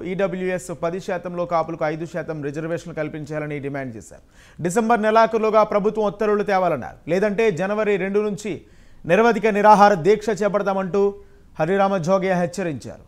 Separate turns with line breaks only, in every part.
EWS పది శాతంలో కాపులకు ఐదు శాతం రిజర్వేషన్లు కల్పించాలని డిమాండ్ చేశారు డిసెంబర్ నెలాఖరులోగా ప్రభుత్వం ఉత్తర్వులు తేవాలన్నారు లేదంటే జనవరి రెండు నుంచి నిరవధిక నిరాహార దీక్ష చేపడతామంటూ హరిరామ జోగయ్య హెచ్చరించారు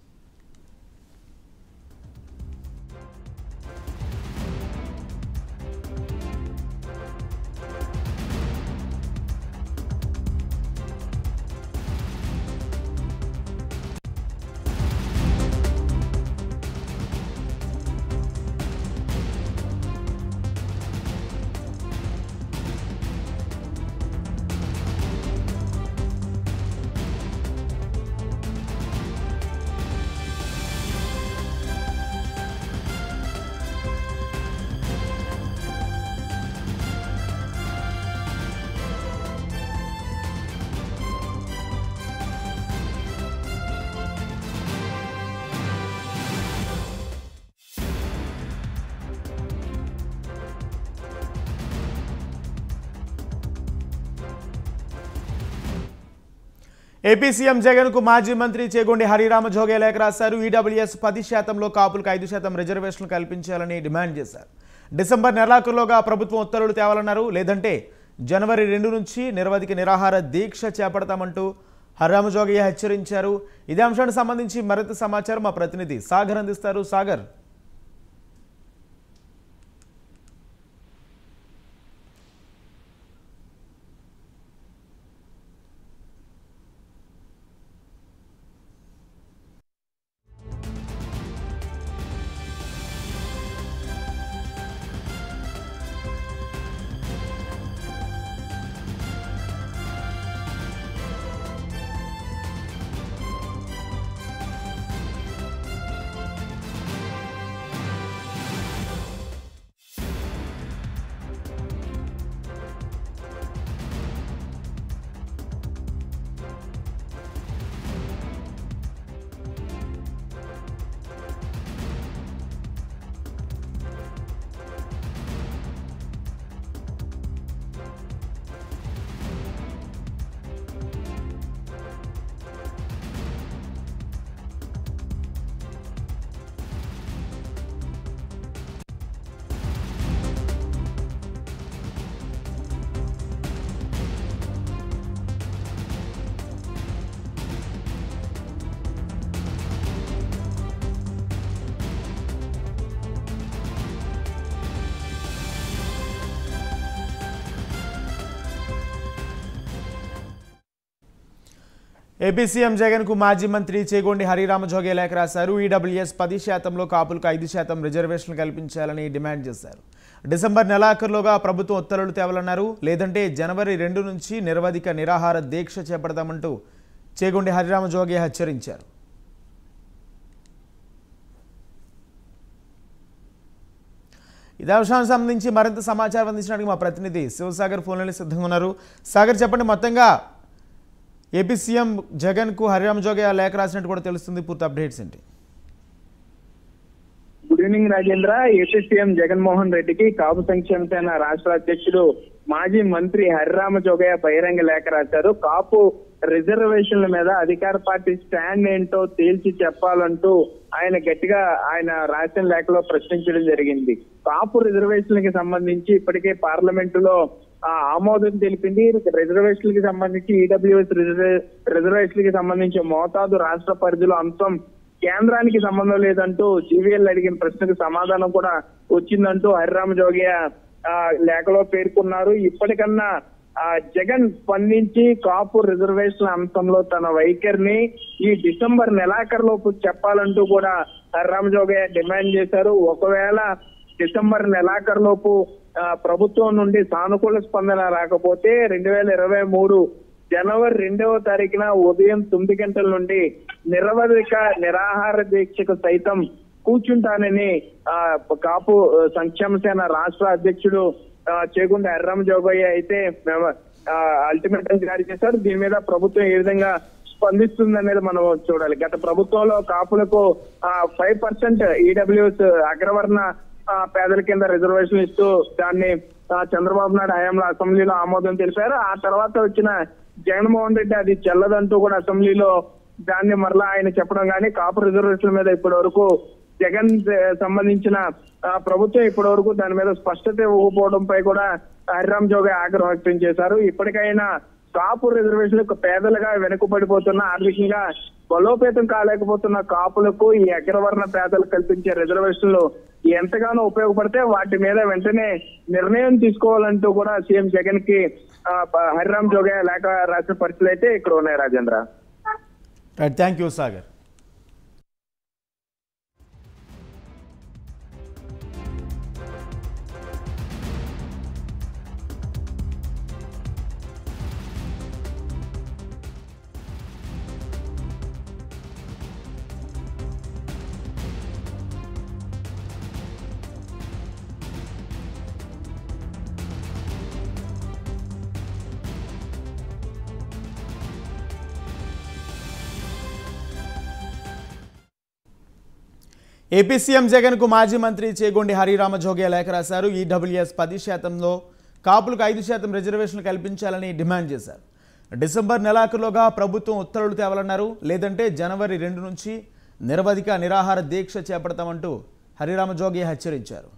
ఏపీ సీఎం జగన్ కు మాజీ మంత్రి చేగొండి హరిరామ జోగే లేఖ రాశారు ఈడబ్ల్యూఎస్ పది శాతంలో కాపులకు ఐదు శాతం రిజర్వేషన్లు కల్పించాలని డిమాండ్ చేశారు డిసెంబర్ నెలాఖరులోగా ప్రభుత్వం ఉత్తర్వులు తేవాలన్నారు లేదంటే జనవరి రెండు నుంచి నిరవధిక నిరాహార దీక్ష చేపడతామంటూ హరిరామ జోగయ్య హెచ్చరించారు ఇదే అంశానికి సంబంధించి మరింత సమాచారం మా ప్రతినిధి సాగర్ అందిస్తారు సాగర్ ఏపీ సీఎం జగన్ కు మాజీ మంత్రి చేగొండి హరిరామ జోగే లేఖ రాశారు ఈడబ్ల్యూఎస్ పది శాతంలో కాపులకు ఐదు శాతం రిజర్వేషన్లు కల్పించాలని డిమాండ్ చేశారు డిసెంబర్ నెలాఖరులోగా ప్రభుత్వం ఉత్తర్వులు తేవాలన్నారు లేదంటే జనవరి రెండు నుంచి నిరవధిక నిరాహార దీక్ష చేపడతామంటూ చేగొండి హరిరామ జోగే హెచ్చరించారు ఇదే అంశానికి సంబంధించి మరింత సమాచారం అందించడానికి మా ప్రతినిధి శివసాగర్ ఫోన్లో సిద్ధంగా ఉన్నారు సాగర్ చెప్పండి మొత్తంగా ఏపీ సీఎం జగన్ కు హరిరామ జోగే లేఖ రాసినట్టు కూడా తెలుస్తుంది పూర్తి అప్డేట్స్ ఏంటి
good evening Rajendra A P C M Jaganmohan రెడ్డికి కాపు సంక్షేమ సేన రాష్ట్ర అధ్యక్షుడు మాజీ మంత్రి హరిరామ జోగయ్య బహిరంగ లేఖ రాశారు కాపు రిజర్వేషన్ల మీద అధికార పార్టీ స్టాండ్ ఏంటో తేల్చి చెప్పాలంటూ ఆయన గట్టిగా ఆయన రాసిన లేఖలో ప్రశ్నించడం జరిగింది కాపు రిజర్వేషన్లకి సంబంధించి ఇప్పటికే పార్లమెంటులో ఆ, ఆమోదం తెలిపింది రిజర్వేషన్లకి సంబంధించి ఈడబ్ల్యూఎస్ రిజర్వేషన్లకి సంబంధించి మోతాదు రాష్ట్ర పరిధిలో అంశం కేంద్రానికి సంబంధం లేదంటూ జీవీఎల్ అడిగిన ప్రశ్నకు సమాధానం కూడా వచ్చిందంటూ హరిరామ జోగియ ఆ, లేఖలో పేర్కొన్నారు ఇప్పటికన్నా ఆ, జగన్ స్పందించి కాపు రిజర్వేషన్ అంశంలో తన వైఖరిని ఈ డిసెంబర్ నెలాఖరులోపు చెప్పాలంటూ కూడా హరిరామ జోగయ్య డిమాండ్ చేశారు ఒకవేళ డిసెంబర్ నెలాఖరులోపు ఆ, ప్రభుత్వం నుండి సానుకూల స్పందన రాకపోతే రెండు వేల ఇరవై మూడు జనవరి రెండవ తారీఖున ఉదయం తొమ్మిది గంటల నుండి నిరవధిక నిరాహార దీక్షకు సైతం కూర్చుంటానని ఆ కాపు ఆ, సంక్షేమ సేన రాష్ట్ర అధ్యక్షుడు ఆ, చేగుండ ఎర్రమ జోగయ్య అయితే అల్టిమేట్ జారీ చేశారు దీని మీద ప్రభుత్వం ఏ విధంగా స్పందిస్తుంది అనేది మనం చూడాలి గత ప్రభుత్వంలో కాపులకు ఫైవ్ పర్సెంట్ ఈడబ్ల్యూఎస్ అగ్రవర్ణ ఆ, పేదల కింద రిజర్వేషన్ ఇస్తూ దాన్ని ఆ, చంద్రబాబు నాయుడు హయాంలో అసెంబ్లీలో ఆమోదం తెలిపారు ఆ తర్వాత వచ్చిన జగన్మోహన్ రెడ్డి అది చెల్లదంటూ కూడా అసెంబ్లీలో దాన్ని మరలా ఆయన చెప్పడం కానీ కాపు రిజర్వేషన్ల మీద ఇప్పటి వరకు జగన్ ఆ, సంబంధించిన ఆ, ప్రభుత్వం ఇప్పటి వరకు దాని మీద స్పష్టత ఇవ్వకపోవడంపై కూడా హరిరామ్ జోగే ఆగ్రహం వ్యక్తం చేశారు ఇప్పటికైనా కాపు రిజర్వేషన్లకు పేదలుగా వెనుకబడిపోతున్న ఆర్థికంగా బలోపేతం కాలేకపోతున్న కాపులకు ఈ అగ్రవర్ణ పేదలు కల్పించే రిజర్వేషన్లు ఎంతగానో ఉపయోగపడితే వాటి మీద వెంటనే నిర్ణయం తీసుకోవాలంటూ కూడా సీఎం జగన్ కి ఆ, ప- హరిరామ్ జోగే లేఖ రాసిన పరిస్థితులు అయితే ఇక్కడ ఉన్నాయి Rajendra
right thank you Sagar A P C M జగన్కు మాజీ మంత్రి చేగొండి హరిరామ జోగే లేఖ రాశారు ఈడబ్ల్యూఎస్ పది శాతంలో కాపులకు ఐదు శాతం రిజర్వేషన్లు కల్పించాలని డిమాండ్ చేశారు డిసెంబర్ నెలాఖరులోగా ప్రభుత్వం ఉత్తర్వులు తేవాలన్నారు లేదంటే జనవరి రెండు నుంచి నిరవధిక నిరాహార దీక్ష చేపడతామంటూ హరిరామ జోగే హెచ్చరించారు